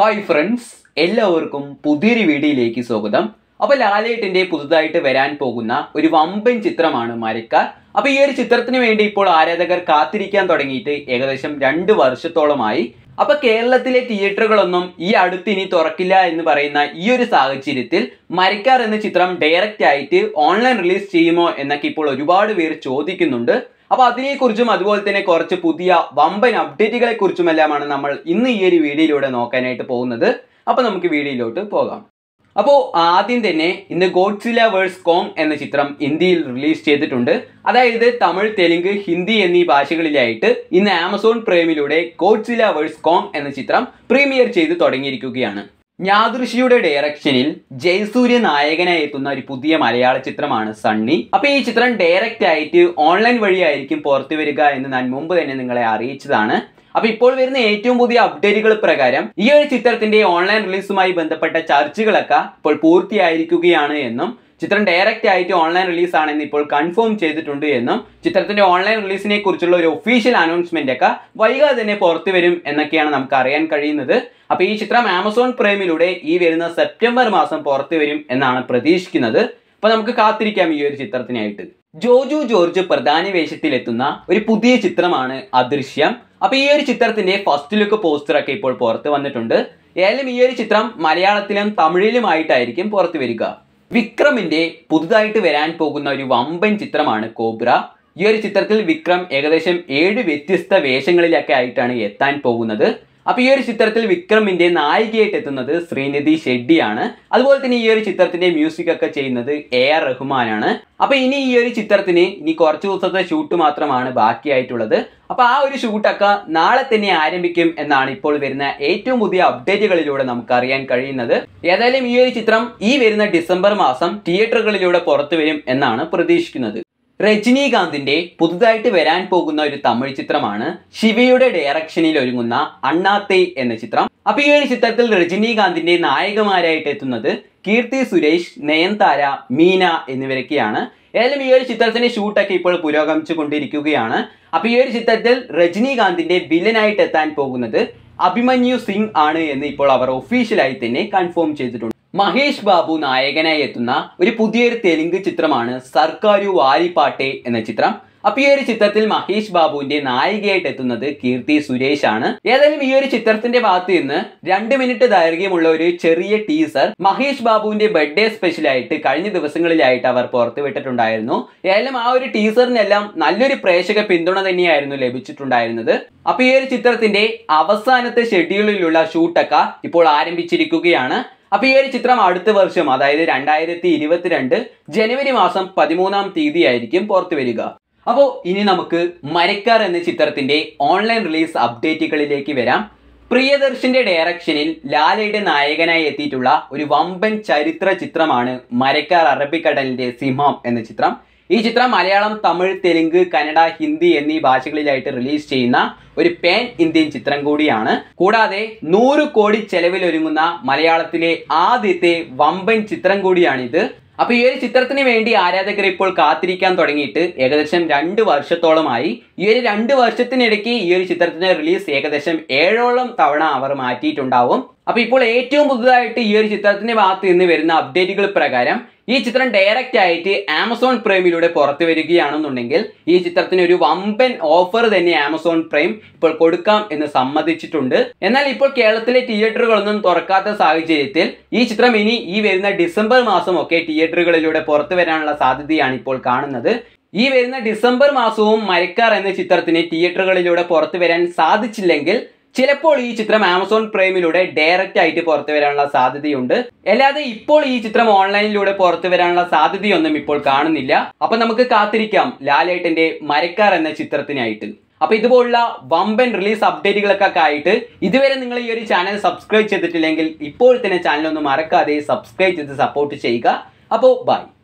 hi friends എല്ലാവർക്കും പുതിയൊരു വീഡിയോയിലേക്ക് സ്വാഗതം അപ്പൊ ലാലേട്ടിന്റെ പുതുതായിട്ട് വരാൻ പോകുന്ന ഒരു വമ്പൻ ചിത്രമാണ് മരക്കാർ അപ്പൊ ഈ ഒരു ചിത്രത്തിന് വേണ്ടി ഇപ്പോൾ ആരാധകർ കാത്തിരിക്കാൻ തുടങ്ങിയിട്ട് ഏകദേശം രണ്ട് വർഷത്തോളമായി അപ്പൊ കേരളത്തിലെ തിയേറ്ററുകളൊന്നും ഈ അടുത്ത് ഇനി തുറക്കില്ല എന്ന് പറയുന്ന ഈ ഒരു സാഹചര്യത്തിൽ മരക്കാർ എന്ന ചിത്രം ഡയറക്റ്റ് ആയിട്ട് ഓൺലൈൻ റിലീസ് ചെയ്യുമോ എന്നൊക്കെ ഇപ്പോൾ ഒരുപാട് പേര് ചോദിക്കുന്നുണ്ട് അപ്പൊ അതിനെക്കുറിച്ചും അതുപോലെ തന്നെ കുറച്ച് പുതിയ വമ്പൻ അപ്ഡേറ്റുകളെ കുറിച്ചുമെല്ലാമാണ് നമ്മൾ ഇന്ന് ഈ ഒരു വീഡിയോയിലൂടെ നോക്കാനായിട്ട് പോകുന്നത് അപ്പൊ നമുക്ക് വീഡിയോയിലോട്ട് പോകാം അപ്പോൾ ആദ്യം തന്നെ ഇന്ന് ഗോഡ്സില വേഴ്സ് കോങ് എന്ന ചിത്രം ഇന്ത്യയിൽ റിലീസ് ചെയ്തിട്ടുണ്ട് അതായത് തമിഴ് തെലുങ്ക് ഹിന്ദി എന്നീ ഭാഷകളിലായിട്ട് ഇന്ന് ആമസോൺ പ്രേമിലൂടെ ഗോഡ്സില വേഴ്സ് കോങ് എന്ന ചിത്രം പ്രീമിയർ ചെയ്ത് തുടങ്ങിയിരിക്കുകയാണ് ഞാദൃഷിയുടെ ഡയറക്ഷനിൽ ജയസൂര്യ നായകനായി എത്തുന്ന ഒരു പുതിയ മലയാള ചിത്രമാണ് സണ്ണി അപ്പൊ ഈ ചിത്രം ഡയറക്റ്റ് ആയിട്ട് ഓൺലൈൻ വഴിയായിരിക്കും പുറത്തു വരിക എന്ന് ഞാൻ മുമ്പ് തന്നെ നിങ്ങളെ അറിയിച്ചതാണ് അപ്പൊ ഇപ്പോൾ വരുന്ന ഏറ്റവും പുതിയ അപ്ഡേറ്റുകൾ പ്രകാരം ഈ ഒരു ചിത്രത്തിന്റെ ഓൺലൈൻ റിലീസുമായി ബന്ധപ്പെട്ട ചർച്ചകളൊക്കെ ഇപ്പോൾ പൂർത്തിയായിരിക്കുകയാണ് എന്നും ചിത്രം ഡയറക്റ്റ് ആയിട്ട് ഓൺലൈൻ റിലീസ് ആണെന്ന് ഇപ്പോൾ കൺഫേം ചെയ്തിട്ടുണ്ട് എന്നും ചിത്രത്തിന്റെ ഓൺലൈൻ റിലീസിനെ കുറിച്ചുള്ള ഒരു ഒഫീഷ്യൽ അനൗൺസ്മെന്റ് ഒക്കെ വൈകാതെ തന്നെ പുറത്തു വരും എന്നൊക്കെയാണ് നമുക്ക് അറിയാൻ കഴിയുന്നത് അപ്പൊ ഈ ചിത്രം ആമസോൺ പ്രൈമിലൂടെ ഈ വരുന്ന സെപ്റ്റംബർ മാസം പുറത്തു വരും എന്നാണ് പ്രതീക്ഷിക്കുന്നത് അപ്പൊ നമുക്ക് കാത്തിരിക്കാം ഈ ഒരു ചിത്രത്തിനായിട്ട് ജോജു ജോർജ് പ്രധാന വേഷത്തിലെത്തുന്ന ഒരു പുതിയ ചിത്രമാണ് അദൃശ്യം അപ്പൊ ഈ ഒരു ചിത്രത്തിന്റെ ഫസ്റ്റ് ലുക്ക് പോസ്റ്റർ ഒക്കെ ഇപ്പോൾ പുറത്ത് വന്നിട്ടുണ്ട് ഏതായാലും ഈ ഒരു ചിത്രം മലയാളത്തിലും തമിഴിലുമായിട്ടായിരിക്കും പുറത്തു വരിക വിക്രമിന്റെ പുതുതായിട്ട് വരാൻ പോകുന്ന ഒരു വമ്പൻ ചിത്രമാണ് കോബ്ര ഈ ഒരു ചിത്രത്തിൽ വിക്രം ഏകദേശം ഏഴ് വ്യത്യസ്ത വേഷങ്ങളിലൊക്കെ ആയിട്ടാണ് എത്താൻ പോകുന്നത് അപ്പൊ ഈ ഒരു ചിത്രത്തിൽ വിക്രമിന്റെ നായികയായിട്ട് എത്തുന്നത് ശ്രീനിധി ഷെഡ്ഡിയാണ് അതുപോലെ തന്നെ ഈ ഒരു ചിത്രത്തിന്റെ മ്യൂസിക് ഒക്കെ ചെയ്യുന്നത് എ ആർ റഹ്മാനാണ് അപ്പൊ ഇനി ഈ ഒരു ചിത്രത്തിന് ഇനി കുറച്ച് ദിവസത്തെ ഷൂട്ട് മാത്രമാണ് ബാക്കിയായിട്ടുള്ളത് അപ്പൊ ആ ഒരു ഷൂട്ടൊക്കെ നാളെ തന്നെ ആരംഭിക്കും എന്നാണ് ഇപ്പോൾ വരുന്ന ഏറ്റവും പുതിയ അപ്ഡേറ്റുകളിലൂടെ നമുക്ക് അറിയാൻ കഴിയുന്നത് ഏതായാലും ഈ ഒരു ചിത്രം ഈ വരുന്ന ഡിസംബർ മാസം തിയേറ്ററുകളിലൂടെ പുറത്തു വരും എന്നാണ് പ്രതീക്ഷിക്കുന്നത് രജനീകാന്തിന്റെ പുതുതായിട്ട് വരാൻ പോകുന്ന ഒരു തമിഴ് ചിത്രമാണ് ശിവയുടെ ഡയറക്ഷനിൽ ഒരുങ്ങുന്ന അണ്ണാത്തെ എന്ന ചിത്രം അപ്പൊ ഈ ഒരു ചിത്രത്തിൽ രജനീകാന്തിന്റെ നായകമാരായിട്ട് എത്തുന്നത് കീർത്തി സുരേഷ് നയൻതാര മീന എന്നിവരൊക്കെയാണ് ഏതായാലും ഈ ഒരു ചിത്രത്തിന്റെ ഷൂട്ടൊക്കെ ഇപ്പോൾ പുരോഗമിച്ചു കൊണ്ടിരിക്കുകയാണ് അപ്പൊ ഈ ഒരു ചിത്രത്തിൽ രജനീകാന്തിന്റെ വില്ലനായിട്ട് എത്താൻ പോകുന്നത് അഭിമന്യു സിംഗ് ആണ് എന്ന് ഇപ്പോൾ അവർ ഒഫീഷ്യലായി തന്നെ കൺഫേം ചെയ്തിട്ടുണ്ട് മഹേഷ് ബാബു നായകനായി എത്തുന്ന ഒരു പുതിയൊരു തെലുങ്ക് ചിത്രമാണ് സർക്കാരു വാലിപ്പാട്ടെ എന്ന ചിത്രം അപ്പൊ ഈ ഒരു ചിത്രത്തിൽ മഹേഷ് ബാബുവിന്റെ നായികയായിട്ട് എത്തുന്നത് കീർത്തി സുരേഷ് ആണ് ഏതായാലും ഈ ഒരു ചിത്രത്തിന്റെ ഭാഗത്ത് നിന്ന് രണ്ട് മിനിറ്റ് ദൈർഘ്യമുള്ള ഒരു ചെറിയ ടീസർ മഹേഷ് ബാബുവിന്റെ ബർത്ത്ഡേ സ്പെഷ്യൽ ആയിട്ട് കഴിഞ്ഞ ദിവസങ്ങളിലായിട്ട് അവർ പുറത്തുവിട്ടിട്ടുണ്ടായിരുന്നു ഏതായാലും ആ ഒരു ടീസറിനെല്ലാം നല്ലൊരു പ്രേക്ഷക പിന്തുണ തന്നെയായിരുന്നു ലഭിച്ചിട്ടുണ്ടായിരുന്നത് അപ്പൊ ഈ ഒരു ചിത്രത്തിന്റെ അവസാനത്തെ ഷെഡ്യൂളിലുള്ള ഷൂട്ടൊക്കെ ഇപ്പോൾ ആരംഭിച്ചിരിക്കുകയാണ് അപ്പൊ ഈ ഒരു ചിത്രം അടുത്ത വർഷം അതായത് രണ്ടായിരത്തി ഇരുപത്തിരണ്ട് ജനുവരി മാസം പതിമൂന്നാം തീയതി ആയിരിക്കും പുറത്തു വരിക അപ്പോൾ ഇനി നമുക്ക് മരക്കാർ എന്ന ചിത്രത്തിന്റെ ഓൺലൈൻ റിലീസ് അപ്ഡേറ്റുകളിലേക്ക് വരാം പ്രിയദർശന്റെ ഡയറക്ഷനിൽ ലാലയുടെ നായകനായി എത്തിയിട്ടുള്ള ഒരു വമ്പൻ ചരിത്ര ചിത്രമാണ് മരക്കാർ അറബിക്കടലിന്റെ സിംഹം എന്ന ചിത്രം ഈ ചിത്രം മലയാളം തമിഴ് തെലുങ്ക് കന്നഡ ഹിന്ദി എന്നീ ഭാഷകളിലായിട്ട് റിലീസ് ചെയ്യുന്ന ഒരു പാൻ ഇന്ത്യൻ ചിത്രം കൂടിയാണ് കൂടാതെ നൂറ് കോടി ചെലവിലൊരുങ്ങുന്ന മലയാളത്തിലെ ആദ്യത്തെ വമ്പൻ ചിത്രം കൂടിയാണിത് അപ്പൊ ഈ ഒരു ചിത്രത്തിന് വേണ്ടി ആരാധകർ ഇപ്പോൾ കാത്തിരിക്കാൻ തുടങ്ങിയിട്ട് ഏകദേശം രണ്ട് വർഷത്തോളമായി ഈ ഒരു രണ്ട് വർഷത്തിനിടയ്ക്ക് ഈ ഒരു ചിത്രത്തിന്റെ റിലീസ് ഏകദേശം ഏഴോളം തവണ അവർ മാറ്റിയിട്ടുണ്ടാവും അപ്പൊ ഇപ്പോൾ ഏറ്റവും പുതുതായിട്ട് ഈ ഒരു ചിത്രത്തിന്റെ ഭാഗത്ത് നിന്ന് വരുന്ന അപ്ഡേറ്റുകൾ പ്രകാരം ഈ ചിത്രം ഡയറക്റ്റ് ആയിട്ട് ആമസോൺ പ്രൈമിലൂടെ പുറത്തു വരികയാണെന്നുണ്ടെങ്കിൽ ഈ ചിത്രത്തിന് ഒരു വമ്പൻ ഓഫർ തന്നെ ആമസോൺ പ്രൈം ഇപ്പോൾ കൊടുക്കാം എന്ന് സമ്മതിച്ചിട്ടുണ്ട് എന്നാൽ ഇപ്പോൾ കേരളത്തിലെ തിയേറ്ററുകളൊന്നും തുറക്കാത്ത സാഹചര്യത്തിൽ ഈ ചിത്രം ഇനി ഈ വരുന്ന ഡിസംബർ മാസം ഒക്കെ തിയേറ്ററുകളിലൂടെ പുറത്തു വരാനുള്ള സാധ്യതയാണ് ഇപ്പോൾ കാണുന്നത് ഈ വരുന്ന ഡിസംബർ മാസവും മരക്കാർ എന്ന ചിത്രത്തിന് തിയേറ്ററുകളിലൂടെ പുറത്തു വരാൻ സാധിച്ചില്ലെങ്കിൽ ചിലപ്പോൾ ഈ ചിത്രം ആമസോൺ പ്രൈമിലൂടെ ഡയറക്റ്റ് ആയിട്ട് പുറത്തു വരാനുള്ള സാധ്യതയുണ്ട് അല്ലാതെ ഇപ്പോൾ ഈ ചിത്രം ഓൺലൈനിലൂടെ പുറത്തു വരാനുള്ള സാധ്യതയൊന്നും ഇപ്പോൾ കാണുന്നില്ല അപ്പൊ നമുക്ക് കാത്തിരിക്കാം ലാലേട്ടന്റെ മരക്കാർ എന്ന ചിത്രത്തിനായിട്ട് അപ്പൊ ഇതുപോലുള്ള വമ്പൻ റിലീസ് അപ്ഡേറ്റുകളൊക്കെ ആയിട്ട് ഇതുവരെ നിങ്ങൾ ഈ ഒരു ചാനൽ സബ്സ്ക്രൈബ് ചെയ്തിട്ടില്ലെങ്കിൽ ഇപ്പോൾ തന്നെ ചാനൽ ഒന്ന് മറക്കാതെ സബ്സ്ക്രൈബ് ചെയ്ത് സപ്പോർട്ട് ചെയ്യുക അപ്പോൾ ബൈ